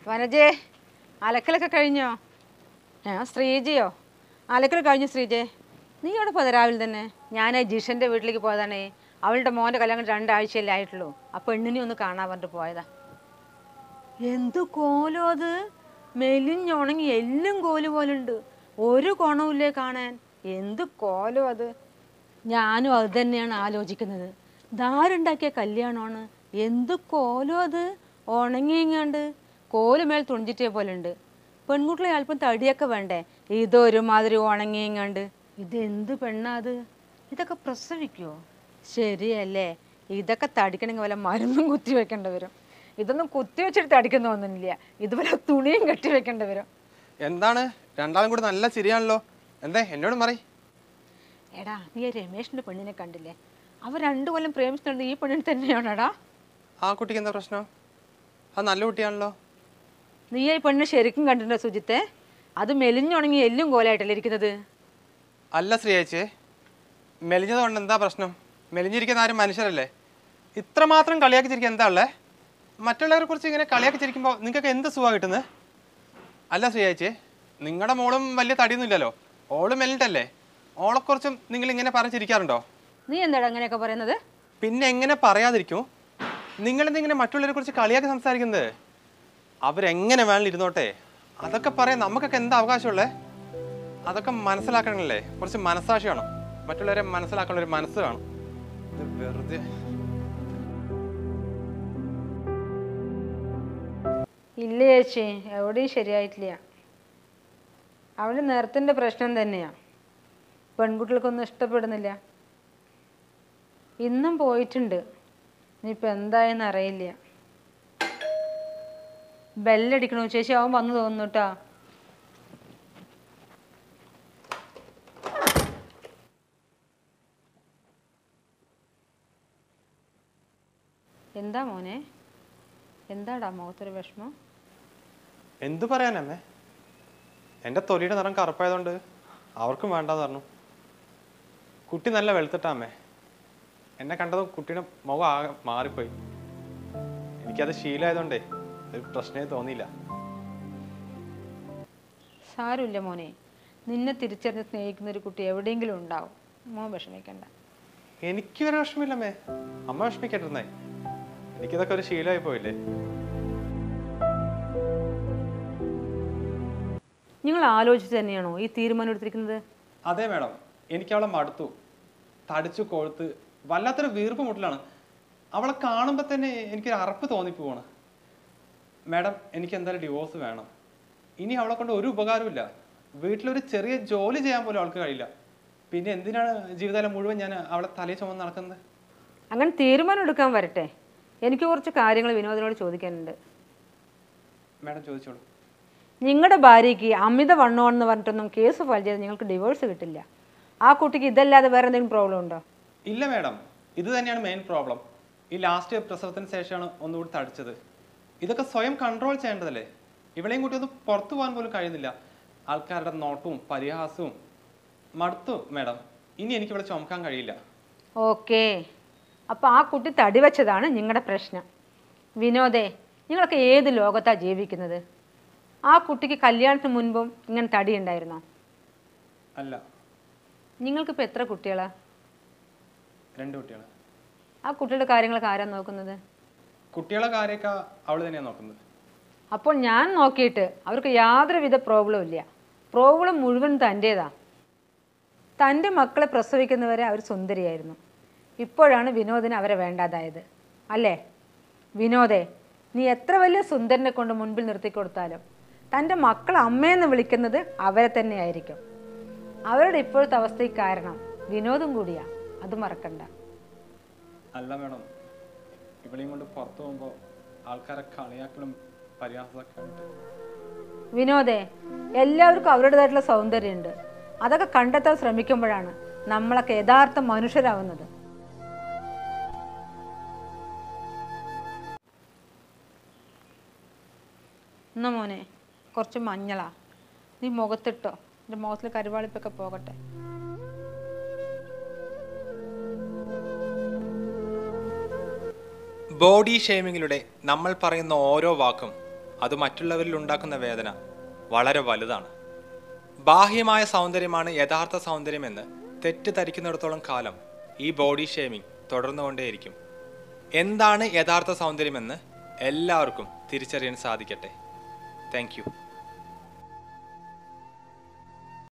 വനജേ അലക്കലൊക്കെ കഴിഞ്ഞോ ആ ശ്രീജയോ അലക്കൽ കഴിഞ്ഞു ശ്രീജേ നീ അവിടെ പോയത് രാവിലെ തന്നെ ഞാൻ ജിഷൻ്റെ വീട്ടിലേക്ക് പോയതാണേ അവളുടെ മോൻ്റെ കല്യാണം രണ്ടാഴ്ചയല്ലേ ആയിട്ടുള്ളൂ ആ പെണ്ണിനെ ഒന്ന് കാണാൻ പറഞ്ഞിട്ട് പോയതാ എന്ത് കോലോ അത് മെലിഞ്ഞുണങ്ങി എല്ലും കോല് പോലുണ്ട് ഒരു ഗുണവുമില്ലേ കാണാൻ എന്ത് കോലോ അത് ഞാനും അത് തന്നെയാണ് ആലോചിക്കുന്നത് ധാരുണ്ടാക്കിയ കല്യാണമാണ് എന്ത് കോലോ അത് ഉണങ്ങിയങ്ങാണ്ട് കോല് മേൽ തുണിച്ചിട്ടേ പോലെ ഉണ്ട് പെൺകുട്ടികളെ അല്പം തടിയൊക്കെ വേണ്ടേ ഇതൊരുമാതിരി ഉണങ്ങിയങ്ങാണ്ട് ഇതെന്ത് പെണ്ണാ അത് ഇതൊക്കെ പ്രസവിക്കുമോ ശരിയല്ലേ ഇതൊക്കെ തടിക്കണമെങ്കിൽ വല്ല മരുന്നും കുത്തി വെക്കേണ്ടി വരും ഇതൊന്നും കുത്തി വെച്ചിട്ട് തടിക്കുന്ന ഒന്നുമില്ല ഇതുപോലെ തുണിയും കെട്ടി വെക്കേണ്ടി വരും എന്താണ് രണ്ടാളും കൂടി നല്ല ചിരിയാണല്ലോ എന്തേ എന്നോട് മറി എടാ നീ ആ രമേഷിന്റെ പെണ്ണിനെ കണ്ടില്ലേ അവർ രണ്ടു കൊല്ലം പ്രേമിച്ചിട്ടുണ്ട് ഈ പെണ്ണിന് തന്നെയാണെടാ ആ കുട്ടിക്ക് എന്താ പ്രശ്നം അത് നല്ല കുട്ടിയാണല്ലോ നീ ഈ പെണ്ണിനെ ശരിക്കും കണ്ടിട്ടുണ്ടോ സുജിത്തെ അത് മെലിഞ്ഞുണങ്ങി എല്ലും കോലായിട്ടല്ലേ ഇരിക്കുന്നത് അല്ല ശ്രീയേച്ചി മെലിഞ്ഞത് കൊണ്ട് എന്താ പ്രശ്നം മെലിഞ്ഞിരിക്കുന്ന ആരും മനുഷ്യരല്ലേ ഇത്രമാത്രം കളിയാക്കി ചിരിക്കുക എന്താ ഉള്ളേ മറ്റുള്ളവരെ കുറിച്ച് ഇങ്ങനെ കളിയാക്കി ചിരിക്കുമ്പോൾ നിങ്ങൾക്ക് എന്ത് സുഖമാണ് കിട്ടുന്നത് അല്ല ശ്രീയേച്ചി നിങ്ങളുടെ മോളും വലിയ തടിയൊന്നുമില്ലല്ലോ ഓളും മെലിഞ്ഞിട്ടല്ലേ ഓളെക്കുറിച്ചും നിങ്ങൾ ഇങ്ങനെ പറഞ്ഞ് ചിരിക്കാറുണ്ടോ നീ എന്താടാ അങ്ങനെയൊക്കെ പറയുന്നത് പിന്നെ എങ്ങനെ പറയാതിരിക്കും നിങ്ങളെന്തിങ്ങനെ മറ്റുള്ളവരെ കുറിച്ച് കളിയാക്കി സംസാരിക്കുന്നത് അവരെങ്ങനെ വേണമെങ്കിലും ഇരുന്നോട്ടെ അതൊക്കെ പറയാൻ നമുക്കൊക്കെ എന്താ അവകാശമുള്ളേ അതൊക്കെ മനസ്സിലാക്കണല്ലേ കുറച്ച് മനസ്സാക്ഷി വേണം മറ്റുള്ളവരെ മനസ്സിലാക്കാനുള്ള ഒരു മനസ്സ് വേണം ഇത് വെറുതെ ഇല്ല ചേച്ചി എവിടെയും ശരിയായിട്ടില്ല അവളുടെ നിറത്തിൻ്റെ പ്രശ്നം തന്നെയാണ് പെൺകുട്ടികൾക്കൊന്നും ഇഷ്ടപ്പെടുന്നില്ല ഇന്നും പോയിട്ടുണ്ട് ഇനിയിപ്പോൾ എന്തായെന്ന് അറിയില്ല ബെല്ലടിക്കണു ചേച്ചി അവൻ വന്നു തോന്നുന്നു കേട്ടോ എന്താ മോനെ എന്താടാ മുഖത്തൊരു വിഷമം എന്തു പറയാനമ്മേ എൻ്റെ തൊലിയുടെ നിറം കറുപ്പായതുകൊണ്ട് അവർക്കും വേണ്ടാന്ന് പറഞ്ഞു കുട്ടി നല്ല വെളുത്തിട്ടാമ്മേ എന്നെ കണ്ടതും കുട്ടിയുടെ മുഖം ആകെ മാറിപ്പോയി എനിക്കത് ശീലമായതുകൊണ്ടേ ഒരു പ്രശ്നമേ തോന്നിയില്ല സാരമില്ല മോനെ നിന്നെ തിരിച്ചറിഞ്ഞ് സ്നേഹിക്കുന്ന ഒരു കുട്ടി എവിടെയെങ്കിലും ഉണ്ടാവും മോൻ വിഷമിക്കണ്ട എനിക്ക് വരെ വിഷമില്ലമ്മേ അമ്മ വിഷമിക്കട്ടിരുന്നേ എനിക്കിതൊക്കെ ഒരു ശീലമായി പോയില്ലേ നിങ്ങൾ ആലോചിച്ച് തന്നെയാണോ ഈ തീരുമാനം എടുത്തിരിക്കുന്നത് അതെ മാഡം എനിക്ക് അവളെ മടുത്തു തടിച്ചു കൊഴുത്ത് വല്ലാത്തൊരു വീർപ്പ് മുട്ടിലാണ് അവളെ കാണുമ്പോൾ തന്നെ എനിക്കൊരു അറപ്പ് തോന്നിപ്പോവാണ് മാഡം എനിക്ക് എന്തായാലും ഡിവോഴ്സ് വേണം ഇനി അവളെ കൊണ്ട് ഒരു ഉപകാരമില്ല വീട്ടിലൊരു ചെറിയ ജോലി ചെയ്യാൻ പോലും അവൾക്ക് കഴിയില്ല പിന്നെ എന്തിനാണ് ജീവിതകാലം മുഴുവൻ ഞാൻ അവളെ തലയിൽ ചുമന്ന് നടക്കുന്നത് അങ്ങനെ തീരുമാനം എടുക്കാൻ വരട്ടെ എനിക്ക് കുറച്ച് കാര്യങ്ങൾ വിനോദിനോട് ചോദിക്കാനുണ്ട് മാഡം ചോദിച്ചോളൂ നിങ്ങളുടെ ഭാര്യയ്ക്ക് അമിത വണ്ണമാണെന്ന് പറഞ്ഞിട്ടൊന്നും കേസ് ഫയൽ ചെയ്ത് നിങ്ങൾക്ക് ഡിവോഴ്സ് കിട്ടില്ല ആ കുട്ടിക്ക് ഇതല്ലാതെ വേറെ എന്തെങ്കിലും പ്രോബ്ലം ഉണ്ടോ ഇല്ല മാഡം ഇത് തന്നെയാണ് മെയിൻ പ്രോബ്ലം ഈ ലാസ്റ്റ് പ്രസവത്തിന് ശേഷമാണ് ഒന്നുകൂടി തടിച്ചത് ഇതൊക്കെ സ്വയം കൺട്രോൾ ചെയ്യേണ്ടതല്ലേ ഇവളെയും കൂട്ടി ഒന്ന് പുറത്തു പോകാൻ പോലും കഴിയുന്നില്ല ആൾക്കാരുടെ നോട്ടവും പരിഹാസവും മടുത്തു മാഡം ഇനി എനിക്ക് ഇവിടെ ചുമക്കാൻ കഴിയില്ല ഓക്കേ അപ്പോൾ ആ കുട്ടി തടി വെച്ചതാണ് നിങ്ങളുടെ പ്രശ്നം വിനോദേ നിങ്ങളൊക്കെ ഏത് ലോകത്താണ് ജീവിക്കുന്നത് ആ കുട്ടിക്ക് കല്യാണത്തിന് മുൻപും ഇങ്ങനെ തടി ഉണ്ടായിരുന്നോ അല്ല നിങ്ങൾക്കിപ്പോൾ എത്ര കുട്ടികളാ രണ്ട് കുട്ടികൾ ആ കുട്ടിയുടെ കാര്യങ്ങളൊക്കെ ആരാ നോക്കുന്നത് കുട്ടികളെ കാര്യമൊക്കെ അവൾ തന്നെയാണ് നോക്കുന്നത് അപ്പോൾ ഞാൻ നോക്കിയിട്ട് അവർക്ക് യാതൊരുവിധ പ്രോബ്ലവും ഇല്ല പ്രോബ്ലം മുഴുവൻ തൻ്റേതാ തൻ്റെ മക്കളെ പ്രസവിക്കുന്നവരെ അവർ സുന്ദരിയായിരുന്നു ഇപ്പോഴാണ് വിനോദിന് അവരെ വേണ്ടാതായത് അല്ലേ വിനോദേ നീ എത്ര വലിയ സുന്ദരനെ കൊണ്ട് മുൻപിൽ നിർത്തിക്കൊടുത്താലും തൻ്റെ മക്കൾ അമ്മയെന്ന് വിളിക്കുന്നത് അവരെ തന്നെയായിരിക്കും അവരുടെ ഇപ്പോഴത്തെ അവസ്ഥയ്ക്ക് കാരണം വിനോദം കൂടിയാ അത് മറക്കണ്ട അല്ല മാഡം ഇവളെയും കൊണ്ട് പുറത്തു പോകുമ്പോൾ ആൾക്കാരെ കളിയാക്കലും പരിഹാസമൊക്കെ ഉണ്ട് വിനോദേ എല്ലാവർക്കും അവരുടേതായിട്ടുള്ള സൗന്ദര്യമുണ്ട് അതൊക്കെ കണ്ടെത്താൻ ശ്രമിക്കുമ്പോഴാണ് നമ്മളൊക്കെ യഥാർത്ഥ മനുഷ്യരാവുന്നത് എന്നാ മോനെ കുറച്ച് മഞ്ഞളാ നീ മുഖത്തിട്ടോ എൻ്റെ മുഖത്തിൽ കരുവാളിപ്പൊക്കെ പോകട്ടെ ബോഡി ഷേമിങ്ങിലൂടെ നമ്മൾ പറയുന്ന ഓരോ വാക്കും അത് മറ്റുള്ളവരിൽ ഉണ്ടാക്കുന്ന വേദന വളരെ വലുതാണ് ബാഹ്യമായ സൗന്ദര്യമാണ് യഥാർത്ഥ സൗന്ദര്യമെന്ന് തെറ്റിദ്ധരിക്കുന്നിടത്തോളം കാലം ഈ ബോഡി ഷേമിംഗ് തുടർന്നുകൊണ്ടേയിരിക്കും എന്താണ് യഥാർത്ഥ സൗന്ദര്യമെന്ന് എല്ലാവർക്കും തിരിച്ചറിയാൻ സാധിക്കട്ടെ താങ്ക് യു